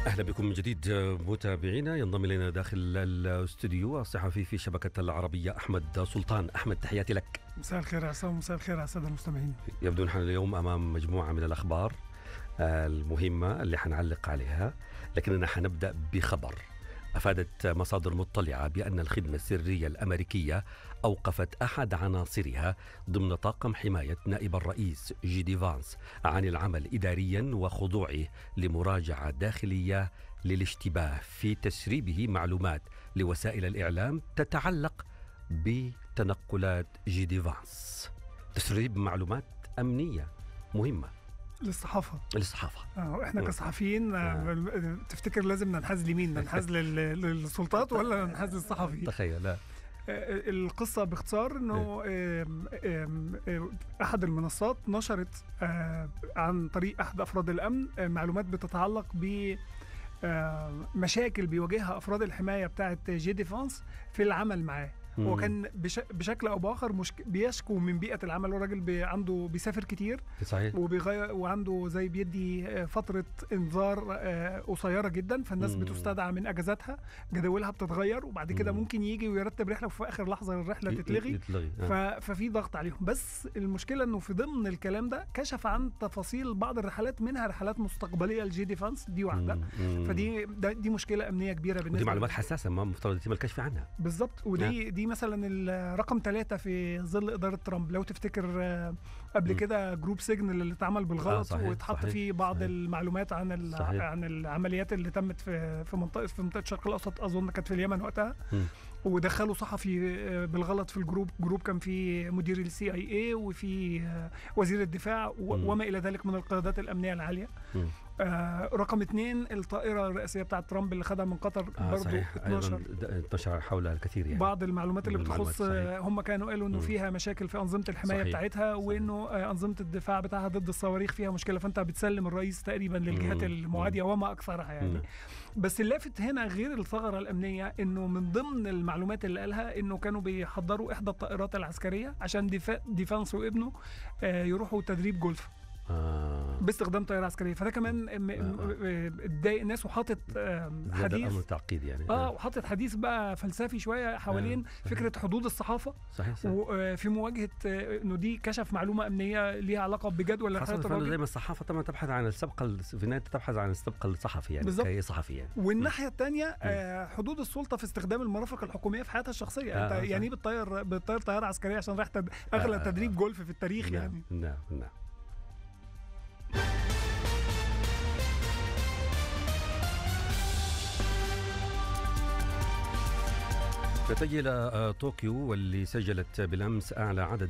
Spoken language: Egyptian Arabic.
اهلا بكم من جديد متابعينا ينضم الينا داخل الاستوديو الصحفي في شبكه العربيه احمد سلطان احمد تحياتي لك مساء الخير عصام مساء الخير على الساده المستمعين يبدو نحن اليوم امام مجموعه من الاخبار المهمه اللي حنعلق عليها لكننا حنبدا بخبر افادت مصادر مطلعه بان الخدمه السريه الامريكيه اوقفت احد عناصرها ضمن طاقم حمايه نائب الرئيس جيدي فانس عن العمل اداريا وخضوعه لمراجعه داخليه للاشتباه في تسريبه معلومات لوسائل الاعلام تتعلق بتنقلات جيدي فانس تسريب معلومات امنيه مهمه للصحافه للصحافه آه احنا مم. كصحفيين آه. تفتكر لازم ننحاز لمين ننحاز لل- للسلطات ولا ننحاز للصحفي تخيل لا آه، القصه باختصار انه آم، آم، آم، احد المنصات نشرت آه، عن طريق احد افراد الامن آه، معلومات بتتعلق ب آه، مشاكل بيواجهها افراد الحمايه بتاعه جي ديفانس في العمل معاه هو مم. كان بش بشكل او باخر مشك... بيشكو من بيئه العمل الراجل بي... عنده بيسافر كتير صحيح وبيغير وعنده زي بيدي آه، فتره انذار آه، قصيره جدا فالناس مم. بتستدعى من اجازاتها جداولها بتتغير وبعد كده مم. ممكن يجي ويرتب رحله وفي اخر لحظه الرحله ي- تتلغي يتلغي ف... آه. ففي ضغط عليهم بس المشكله انه في ضمن الكلام ده كشف عن تفاصيل بعض الرحلات منها رحلات مستقبليه لجي ديفانس دي واحده مم. مم. فدي ده دي مشكله امنيه كبيره بالنسبه ودي معلومات لل- حساسه ما مفترض يتم الكشف عنها بالظبط ودي دي مثلا الرقم ثلاثة في ظل إدارة ترامب لو تفتكر آه، قبل م. كده جروب سيجن اللي اتعمل بالغلط آه، صحيح، واتحط صحيح، فيه بعض صحيح. المعلومات عن ال- صحيح. عن العمليات اللي تمت في في منطقة في منطقة الشرق الأوسط أظن كانت في اليمن وقتها م. ودخلوا صحفي آه، بالغلط في الجروب جروب كان فيه مدير السي اي اي وفي آه، وزير الدفاع و- م. وما الى ذلك من القيادات الامنيه العاليه م. آه رقم اثنين الطائره الرئاسيه بتاعت ترامب اللي خدها من قطر آه برضه صحيح 12 ايضا د- انتشر حولها الكثير يعني بعض المعلومات اللي من المعلومات، بتخص صحيح. هم كانوا قالوا انه مم. فيها مشاكل في انظمه الحمايه صحيح. بتاعتها وانه آه، انظمه الدفاع بتاعها ضد الصواريخ فيها مشكله فانت بتسلم الرئيس تقريبا للجهات مم. المعاديه وما اكثرها يعني مم. بس اللافت هنا غير الثغره الامنيه انه من ضمن المعلومات اللي قالها انه كانوا بيحضروا احدى الطائرات العسكريه عشان ديفا ديفانس وابنه آه، يروحوا تدريب جولف آه. باستخدام طائره عسكريه فده كمان م- م- آه. آه، ضايق الناس وحاطط آه، زاد حديث الامر تعقيد يعني اه وحاطط حديث بقى فلسفي شويه حوالين آه. فكره حدود الصحافه صحيح صحيح وفي مواجهه آه، انه دي كشف معلومه امنيه ليها علاقه بجدول خاصة حياه فانه الراجل دائما الصحافة طبعا تبحث عن السبق ال- في النهاية تبحث عن السبق الصحفي يعني بالظبط. كأي صحفي يعني والناحيه الثانيه آه حدود السلطه في استخدام المرافق الحكوميه في حياتها الشخصيه آه، انت صحيح. يعني ايه بتطير بتطير طياره عسكريه عشان رايح تد... اغلى آه، آه، تدريب آه. جولف في التاريخ يعني نعم نعم نعم نتجه إلى آه، طوكيو واللي سجلت بالأمس أعلى عدد